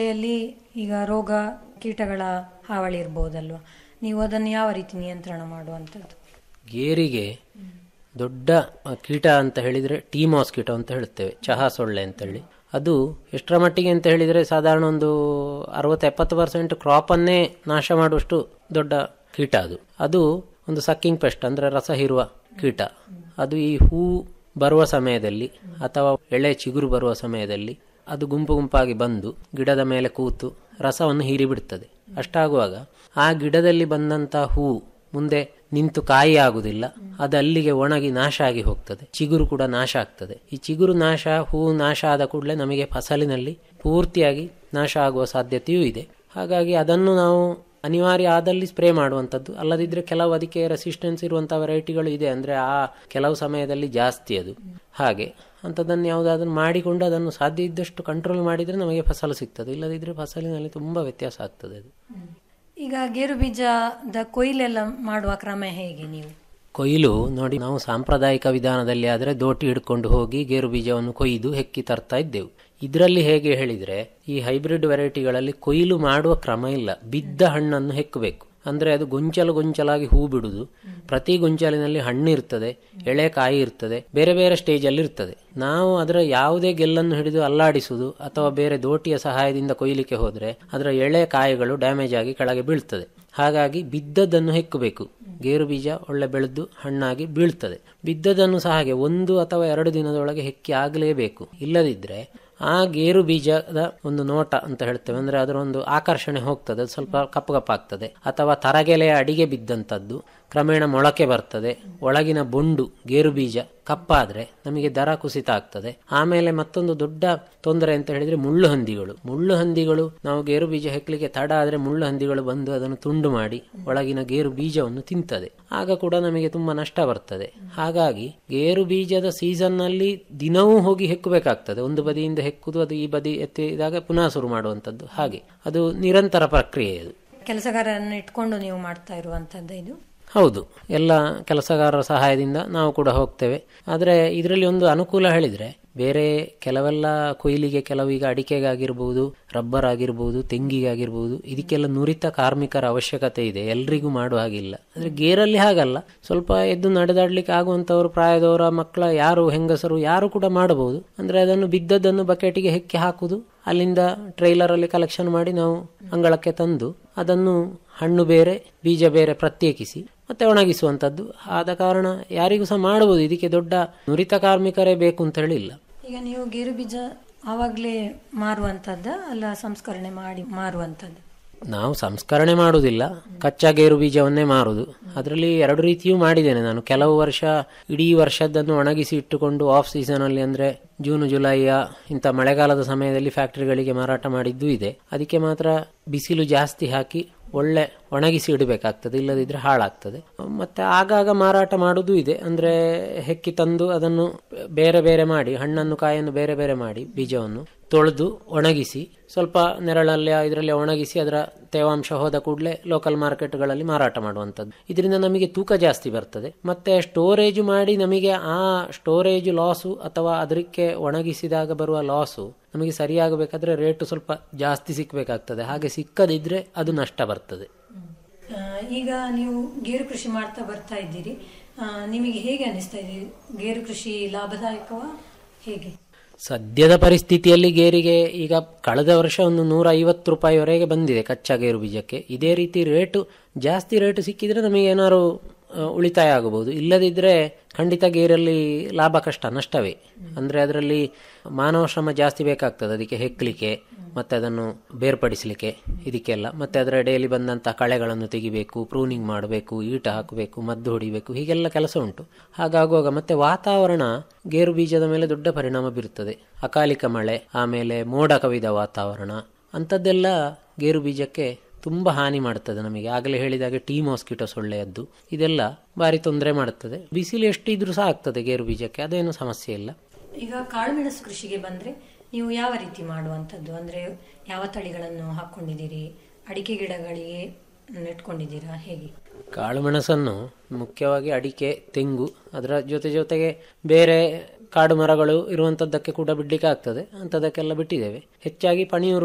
ಯಲ್ಲಿ ಈಗ ರೋಗ ಕೀಟಗಳ ಹಾವಳಿ ಇರ್ಬೋದಲ್ವಾ ನೀವು ಅದನ್ನು ಯಾವ ರೀತಿ ನಿಯಂತ್ರಣ ಮಾಡುವಂಥದ್ದು ಗೇರಿಗೆ ದೊಡ್ಡ ಅ, ಕೀಟ ಅಂತ ಹೇಳಿದರೆ ಟೀ ಮಾಸ್ಕಿಟೋ ಅಂತ ಹೇಳುತ್ತೇವೆ ಚಹಾ ಸೊಳ್ಳೆ ಅಂತೇಳಿ ಅದು ಎಷ್ಟರ ಮಟ್ಟಿಗೆ ಅಂತ ಹೇಳಿದರೆ ಸಾಧಾರಣ ಒಂದು ಅರವತ್ತು ಎಪ್ಪತ್ತು ಪರ್ಸೆಂಟ್ ಕ್ರಾಪನ್ನೇ ನಾಶ ಮಾಡುವಷ್ಟು ದೊಡ್ಡ ಕೀಟ ಅದು ಅದು ಒಂದು ಸಕ್ಕಿಂಗ್ ಪೆಸ್ಟ್ ಅಂದರೆ ರಸ ಹೀರುವ ಕೀಟ ಅದು ಈ ಹೂ ಬರುವ ಸಮಯದಲ್ಲಿ ಅಥವಾ ಎಳೆ ಚಿಗುರು ಬರುವ ಸಮಯದಲ್ಲಿ ಅದು ಗುಂಪು ಗುಂಪಾಗಿ ಬಂದು ಗಿಡದ ಮೇಲೆ ಕೂತು ರಸವನ್ನು ಹೀರಿ ಬಿಡ್ತದೆ ಅಷ್ಟಾಗುವಾಗ ಆ ಗಿಡದಲ್ಲಿ ಬಂದಂಥ ಹೂ ಮುಂದೆ ನಿಂತು ಕಾಯಿ ಆಗುದಿಲ್ಲ ಅದು ಅಲ್ಲಿಗೆ ಒಣಗಿ ನಾಶ ಆಗಿ ಹೋಗ್ತದೆ ಚಿಗುರು ಕೂಡ ನಾಶ ಆಗ್ತದೆ ಈ ಚಿಗುರು ನಾಶ ಹೂ ನಾಶ ಆದ ಕೂಡಲೇ ನಮಗೆ ಫಸಲಿನಲ್ಲಿ ಪೂರ್ತಿಯಾಗಿ ನಾಶ ಆಗುವ ಸಾಧ್ಯತೆಯೂ ಇದೆ ಹಾಗಾಗಿ ಅದನ್ನು ನಾವು ಅನಿವಾರ್ಯ ಆದಲ್ಲಿ ಸ್ಪ್ರೇ ಮಾಡುವಂಥದ್ದು ಅಲ್ಲದಿದ್ದರೆ ಕೆಲವು ಅದಕ್ಕೆ ರೆಸಿಸ್ಟೆನ್ಸ್ ಇರುವಂಥ ವೆರೈಟಿಗಳು ಇದೆ ಅಂದರೆ ಆ ಕೆಲವು ಸಮಯದಲ್ಲಿ ಜಾಸ್ತಿ ಅದು ಹಾಗೆ ಅಂಥದ್ದನ್ನು ಯಾವುದಾದ್ರೂ ಮಾಡಿಕೊಂಡು ಅದನ್ನು ಸಾಧ್ಯ ಇದ್ದಷ್ಟು ಕಂಟ್ರೋಲ್ ಮಾಡಿದರೆ ನಮಗೆ ಫಸಲು ಸಿಗ್ತದೆ ಇಲ್ಲದಿದ್ದರೆ ಫಸಲಿನಲ್ಲಿ ತುಂಬ ವ್ಯತ್ಯಾಸ ಆಗ್ತದೆ ಅದು ಈಗ ಗೇರು ಬೀಜದ ಕೊಯ್ಲೆಲ್ಲ ಮಾಡುವ ಕ್ರಮ ಹೇಗೆ ನೀವು ಕೊಯ್ಲು ನೋಡಿ ನಾವು ಸಾಂಪ್ರದಾಯಿಕ ವಿಧಾನದಲ್ಲಿ ಆದರೆ ದೋಟಿ ಹಿಡ್ಕೊಂಡು ಹೋಗಿ ಗೇರು ಬೀಜವನ್ನು ಕೊಯ್ದು ಹೆಕ್ಕಿ ತರ್ತಾ ಇದ್ದೆವು ಇದರಲ್ಲಿ ಹೇಗೆ ಹೇಳಿದರೆ ಈ ಹೈಬ್ರಿಡ್ ವೆರೈಟಿಗಳಲ್ಲಿ ಕೊಯ್ಲು ಮಾಡುವ ಕ್ರಮ ಇಲ್ಲ ಬಿದ್ದ ಹಣ್ಣನ್ನು ಹೆಕ್ಕಬೇಕು ಅಂದರೆ ಅದು ಗೊಂಚಲು ಗೊಂಚಲಾಗಿ ಹೂ ಬಿಡುದು ಪ್ರತಿ ಗೊಂಚಲಿನಲ್ಲಿ ಹಣ್ಣು ಇರ್ತದೆ ಎಳೆ ಕಾಯಿ ಇರ್ತದೆ ಬೇರೆ ಬೇರೆ ಸ್ಟೇಜಲ್ಲಿ ಇರ್ತದೆ ನಾವು ಅದರ ಯಾವುದೇ ಗೆಲ್ಲನ್ನು ಹಿಡಿದು ಅಲ್ಲಾಡಿಸುವುದು ಅಥವಾ ಬೇರೆ ದೋಟಿಯ ಸಹಾಯದಿಂದ ಕೊಯ್ಲಿಕ್ಕೆ ಹೋದರೆ ಅದರ ಎಳೆ ಕಾಯಿಗಳು ಡ್ಯಾಮೇಜ್ ಆಗಿ ಕೆಳಗೆ ಬೀಳ್ತದೆ ಹಾಗಾಗಿ ಬಿದ್ದದ್ದನ್ನು ಹೆಕ್ಕಬೇಕು ಗೇರು ಬೀಜ ಒಳ್ಳೆ ಬೆಳೆದು ಹಣ್ಣಾಗಿ ಬೀಳ್ತದೆ ಬಿದ್ದದನ್ನು ಸಹ ಹಾಗೆ ಒಂದು ಅಥವಾ ಎರಡು ದಿನದೊಳಗೆ ಹೆಕ್ಕಿ ಆಗಲೇಬೇಕು ಇಲ್ಲದಿದ್ದರೆ ಆ ಗೇರು ಬೀಜದ ಒಂದು ನೋಟ ಅಂತ ಹೇಳ್ತೇವೆ ಅಂದ್ರೆ ಅದರ ಒಂದು ಆಕರ್ಷಣೆ ಹೋಗ್ತದೆ ಅದು ಸ್ವಲ್ಪ ಕಪ್ಪು ಕಪ್ಪಾಗ್ತದೆ ಅಥವಾ ತರಗೆಲೆಯ ಅಡಿಗೆ ಬಿದ್ದಂಥದ್ದು ಕ್ರಮೇಣ ಮೊಳಕೆ ಬರ್ತದೆ ಒಳಗಿನ ಬೊಂಡು ಗೇರು ಬೀಜ ಕಪ್ಪಾದ್ರೆ ನಮಗೆ ದರ ಕುಸಿತ ಆಗ್ತದೆ ಆಮೇಲೆ ಮತ್ತೊಂದು ದೊಡ್ಡ ತೊಂದರೆ ಅಂತ ಹೇಳಿದ್ರೆ ಮುಳ್ಳು ಹಂದಿಗಳು ಮುಳ್ಳು ಹಂದಿಗಳು ನಾವು ಗೇರು ಬೀಜ ಹೆಕ್ಲಿಕ್ಕೆ ತಡ ಆದ್ರೆ ಮುಳ್ಳು ಹಂದಿಗಳು ಬಂದು ಅದನ್ನು ತುಂಡು ಮಾಡಿ ಒಳಗಿನ ಗೇರು ಬೀಜವನ್ನು ತಿಂತದೆ ಆಗ ಕೂಡ ನಮಗೆ ತುಂಬಾ ನಷ್ಟ ಬರ್ತದೆ ಹಾಗಾಗಿ ಗೇರು ಬೀಜದ ಸೀಸನ್ ನಲ್ಲಿ ದಿನವೂ ಹೋಗಿ ಹೆಕ್ಕಬೇಕಾಗ್ತದೆ ಒಂದು ಬದಿಯಿಂದ ಹೆಕ್ಕುದು ಅದು ಈ ಬದಿ ಎತ್ತಿದಾಗ ಪುನಃ ಶುರು ಮಾಡುವಂಥದ್ದು ಹಾಗೆ ಅದು ನಿರಂತರ ಪ್ರಕ್ರಿಯೆ ಅದು ಕೆಲಸಗಾರರನ್ನು ಇಟ್ಕೊಂಡು ನೀವು ಮಾಡ್ತಾ ಇರುವಂಥದ್ದು ಇದು ಹೌದು ಎಲ್ಲ ಕೆಲಸಗಾರರ ಸಹಾಯದಿಂದ ನಾವು ಕೂಡ ಹೋಗ್ತೇವೆ ಆದರೆ ಇದರಲ್ಲಿ ಒಂದು ಅನುಕೂಲ ಹೇಳಿದರೆ ಬೇರೆ ಕೆಲವೆಲ್ಲ ಕೊಯ್ಲಿಗೆ ಕೆಲವು ಈಗ ಅಡಿಕೆಗಾಗಿರ್ಬೋದು ರಬ್ಬರ್ ಆಗಿರ್ಬೋದು ತೆಂಗಿಗಾಗಿರ್ಬೋದು ಇದಕ್ಕೆಲ್ಲ ನುರಿತ ಕಾರ್ಮಿಕರ ಅವಶ್ಯಕತೆ ಇದೆ ಎಲ್ರಿಗೂ ಮಾಡುವ ಹಾಗಿಲ್ಲ ಆದರೆ ಗೇರಲ್ಲಿ ಹಾಗಲ್ಲ ಸ್ವಲ್ಪ ಎದ್ದು ನಡೆದಾಡ್ಲಿಕ್ಕೆ ಆಗುವಂಥವ್ರು ಪ್ರಾಯದವರ ಮಕ್ಕಳ ಯಾರು ಹೆಂಗಸರು ಯಾರು ಕೂಡ ಮಾಡಬಹುದು ಅಂದರೆ ಅದನ್ನು ಬಿದ್ದದ್ದನ್ನು ಬಕೆಟಿಗೆ ಹೆಕ್ಕಿ ಹಾಕುವುದು ಅಲ್ಲಿಂದ ಟ್ರೈಲರಲ್ಲಿ ಕಲೆಕ್ಷನ್ ಮಾಡಿ ನಾವು ಅಂಗಳಕ್ಕೆ ತಂದು ಅದನ್ನು ಹಣ್ಣು ಬೇರೆ ಬೀಜ ಬೇರೆ ಪ್ರತ್ಯೇಕಿಸಿ ಮತ್ತೆ ಒಣಗಿಸುವಂಥದ್ದು ಆದ ಕಾರಣ ಯಾರಿಗೂ ಸಹ ಮಾಡಬಹುದು ಇದಕ್ಕೆ ದೊಡ್ಡ ನುರಿತ ಕಾರ್ಮಿಕರೇ ಬೇಕು ಅಂತ ಹೇಳಿಲ್ಲ ಈಗ ನೀವು ಗೇರು ಬೀಜ ಆವಾಗಲೇ ಮಾರುವಂಥದ್ದ ಅಲ್ಲ ಸಂಸ್ಕರಣೆ ಮಾಡಿ ಮಾರುವಂಥದ್ದು ನಾವು ಸಂಸ್ಕರಣೆ ಮಾಡುವುದಿಲ್ಲ ಕಚ್ಚಾ ಗೇರು ಬೀಜವನ್ನೇ ಮಾರುದು ಅದರಲ್ಲಿ ಎರಡು ರೀತಿಯೂ ಮಾಡಿದ್ದೇನೆ ನಾನು ಕೆಲವು ವರ್ಷ ಇಡೀ ವರ್ಷದ್ದನ್ನು ಒಣಗಿಸಿ ಇಟ್ಟುಕೊಂಡು ಆಫ್ ಸೀಸನ್ ಅಲ್ಲಿ ಅಂದ್ರೆ ಜೂನ್ ಜುಲೈಯ ಇಂಥ ಮಳೆಗಾಲದ ಸಮಯದಲ್ಲಿ ಫ್ಯಾಕ್ಟರಿಗಳಿಗೆ ಮಾರಾಟ ಮಾಡಿದ್ದು ಇದೆ ಅದಕ್ಕೆ ಮಾತ್ರ ಬಿಸಿಲು ಜಾಸ್ತಿ ಹಾಕಿ ಒಳ್ಳೆ ಒಣಗಿಸಿ ಇಡಬೇಕಾಗ್ತದೆ ಇಲ್ಲದಿದ್ರೆ ಹಾಳಾಗ್ತದೆ ಮತ್ತೆ ಆಗಾಗ ಮಾರಾಟ ಮಾಡುವುದೂ ಇದೆ ಅಂದ್ರೆ ಹೆಕ್ಕಿ ತಂದು ಅದನ್ನು ಬೇರೆ ಬೇರೆ ಮಾಡಿ ಹಣ್ಣನ್ನು ಕಾಯನ್ನು ಬೇರೆ ಬೇರೆ ಮಾಡಿ ಬೀಜವನ್ನು ತೊಳೆದು ಒಣಗಿಸಿ ಸ್ವಲ್ಪ ನೆರಳಲ್ಲಿ ಇದರಲ್ಲಿ ಒಣಗಿಸಿ ಅದರ ತೇವಾಂಶ ಹೋದ ಕೂಡಲೇ ಲೋಕಲ್ ಮಾರ್ಕೆಟ್ಗಳಲ್ಲಿ ಮಾರಾಟ ಮಾಡುವಂಥದ್ದು ಇದರಿಂದ ನಮಗೆ ತೂಕ ಜಾಸ್ತಿ ಬರ್ತದೆ ಮತ್ತೆ ಸ್ಟೋರೇಜ್ ಮಾಡಿ ನಮಗೆ ಆ ಸ್ಟೋರೇಜ್ ಲಾಸು ಅಥವಾ ಅದಕ್ಕೆ ಒಣಗಿಸಿದಾಗ ಬರುವ ಲಾಸು ನಮಗೆ ಸರಿಯಾಗಬೇಕಾದ್ರೆ ರೇಟು ಸ್ವಲ್ಪ ಜಾಸ್ತಿ ಸಿಕ್ಕಬೇಕಾಗ್ತದೆ ಹಾಗೆ ಸಿಕ್ಕದಿದ್ರೆ ಅದು ನಷ್ಟ ಬರ್ತದೆ ಆ, ಈಗ ನೀವು ಗೇರು ಕೃಷಿ ಮಾಡ್ತಾ ಬರ್ತಾ ಇದ್ದೀರಿ ಆ, ನಿಮಗೆ ಹೇಗೆ ಅನಿಸ್ತಾ ಇದೆ ಗೇರು ಕೃಷಿ ಲಾಭದಾಯಕವಾ ಹೇಗೆ ಸದ್ಯದ ಪರಿಸ್ಥಿತಿಯಲ್ಲಿ ಗೇರಿಗೆ ಈಗ ಕಳೆದ ವರ್ಷ ಒಂದು ನೂರ ಐವತ್ತು ರೂಪಾಯಿವರೆಗೆ ಬಂದಿದೆ ಕಚ್ಚಾ ಗೇರು ಬೀಜಕ್ಕೆ ಇದೇ ರೀತಿ ರೇಟು ಜಾಸ್ತಿ ರೇಟು ಸಿಕ್ಕಿದ್ರೆ ನಮಗೆ ಏನಾದ್ರು ಆ, ಉಳಿತಾಯ ಆಗಬಹುದು ಇಲ್ಲದಿದ್ದರೆ ಖಂಡಿತ ಗೇರಲ್ಲಿ ಲಾಭ ಕಷ್ಟ ನಷ್ಟವೇ ಅಂದರೆ ಅದರಲ್ಲಿ ಮಾನವ ಶ್ರಮ ಜಾಸ್ತಿ ಬೇಕಾಗ್ತದೆ ಅದಕ್ಕೆ ಹೆಕ್ಕಲಿಕ್ಕೆ ಮತ್ತೆ ಅದನ್ನು ಬೇರ್ಪಡಿಸಲಿಕ್ಕೆ ಇದಕ್ಕೆಲ್ಲ ಮತ್ತೆ ಅದರ ಎಡೆಯಲ್ಲಿ ಬಂದಂಥ ಕಳೆಗಳನ್ನು ತೆಗಿಬೇಕು ಪ್ರೂನಿಂಗ್ ಮಾಡಬೇಕು ಈಟ ಹಾಕಬೇಕು ಮದ್ದು ಹೊಡಿಬೇಕು ಹೀಗೆಲ್ಲ ಕೆಲಸ ಉಂಟು ಹಾಗಾಗುವಾಗ ಮತ್ತೆ ವಾತಾವರಣ ಗೇರು ಬೀಜದ ಮೇಲೆ ದೊಡ್ಡ ಪರಿಣಾಮ ಬೀರುತ್ತದೆ ಅಕಾಲಿಕ ಮಳೆ ಆಮೇಲೆ ಮೋಡ ಕವಿದ ವಾತಾವರಣ ಅಂಥದ್ದೆಲ್ಲ ಗೇರು ಬೀಜಕ್ಕೆ ತುಂಬ ಹಾನಿ ಮಾಡ್ತದೆ ನಮಗೆ ಆಗಲೇ ಹೇಳಿದಾಗೆ ಟೀ ಮಾಸ್ಕಿಟೋ ಸೊಳ್ಳೆಯದ್ದು ಇದೆಲ್ಲ ಭಾರಿ ತೊಂದರೆ ಮಾಡುತ್ತದೆ ಬಿಸಿಲು ಎಷ್ಟು ಇದ್ರೂ ಸಹ ಆಗ್ತದೆ ಗೇರು ಬೀಜಕ್ಕೆ ಅದೇನು ಸಮಸ್ಯೆ ಇಲ್ಲ ಈಗ ಕಾಳುಮೆಣಸು ಕೃಷಿಗೆ ಬಂದ್ರೆ ನೀವು ಯಾವ ರೀತಿ ಮಾಡುವಂಥದ್ದು ಅಂದ್ರೆ ಯಾವ ತಳಿಗಳನ್ನು ಹಾಕೊಂಡಿದ್ದೀರಿ ಅಡಿಕೆ ಗಿಡಗಳಿಗೆ ನೆಟ್ಕೊಂಡಿದ್ದೀರಾ ಹೇಗೆ ಕಾಳುಮೆಣಸನ್ನು ಮುಖ್ಯವಾಗಿ ಅಡಿಕೆ ತೆಂಗು ಅದರ ಜೊತೆ ಜೊತೆಗೆ ಬೇರೆ ಕಾಡು ಮರಗಳು ಇರುವಂಥದ್ದಕ್ಕೆ ಕೂಡ ಬಿಡ್ಲಿಕ್ಕೆ ಆಗ್ತದೆ ಅಂಥದ್ದಕ್ಕೆಲ್ಲ ಬಿಟ್ಟಿದ್ದೇವೆ ಹೆಚ್ಚಾಗಿ ಪಣಿಯೂರು